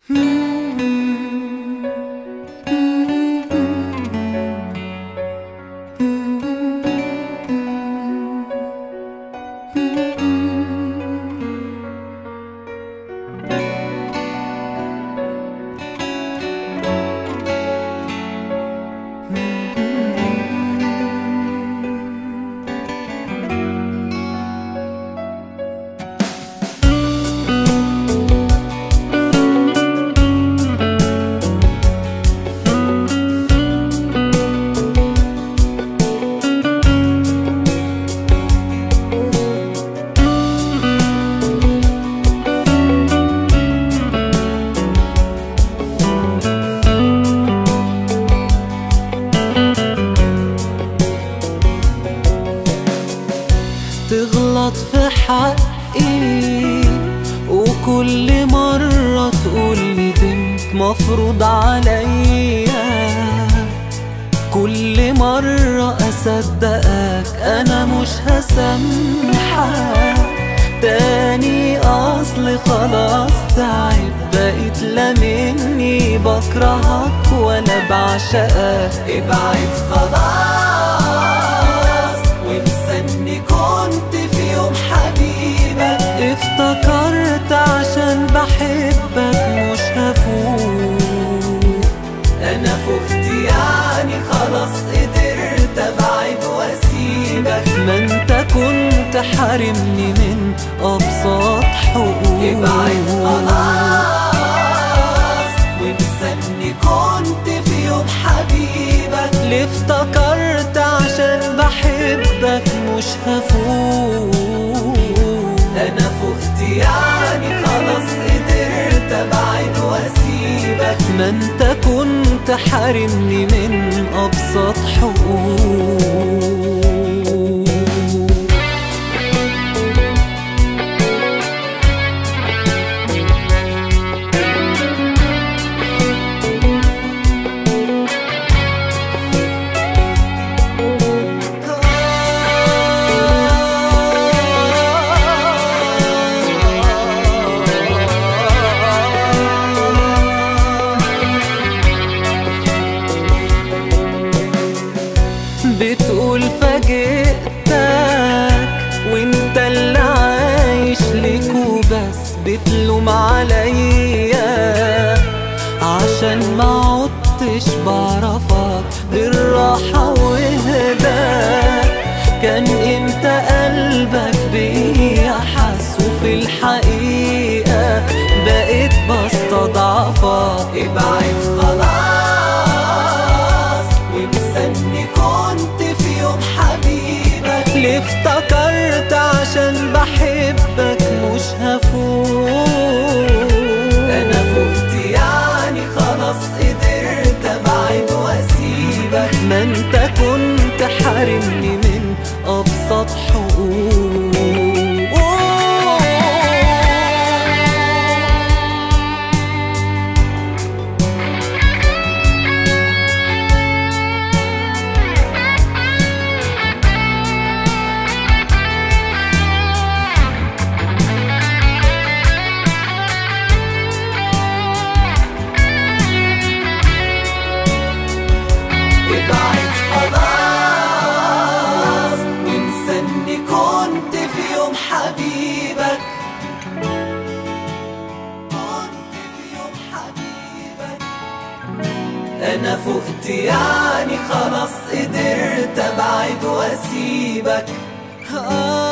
تغلط في حقي وكل مرة تقولي بنت مفروض عليا كل مرة أصدقك أنا مش هسامحك تاني أصل خلاص تعب بقيت لا مني بكرهك ولا بعشقك ابعد خلاص وانسى اني كنت في يوم حبيبك افتكرت عشان بحبك مش هفوق انا فقت يعني خلاص قدرت ابعد واسيبك ما انت كنت حارمني من ابسط حقوقي ابعد خلاص وانسى اني كنت في يوم حبيبك ليه افتكرت عشان بحبك مش هفوق انا فقت يعني خلاص قدرت ابعد واسيبك ما انت كنت حارمني من ابسط حقوق بتقول فاجئتك وانت اللي عايش ليك وبس بتلوم عليا عشان ما عدتش بعرفك بالراحة وهداك كان انت قلبك بيا حس وفي الحقيقة بقيت بستضعفك ابعد خلاص ومستني كنت في يوم حبيبك ليه افتكرت عشان بحبك مش هفوق انا فقت يعني خلاص قدرت ابعد واسيبك ما انت كنت حارمني من ابسط حقوق ابعد خلاص وانسى اني كنت في يوم حبيبك كنت في يوم حبيبك انا فقت يعني خلاص قدرت ابعد واسيبك آه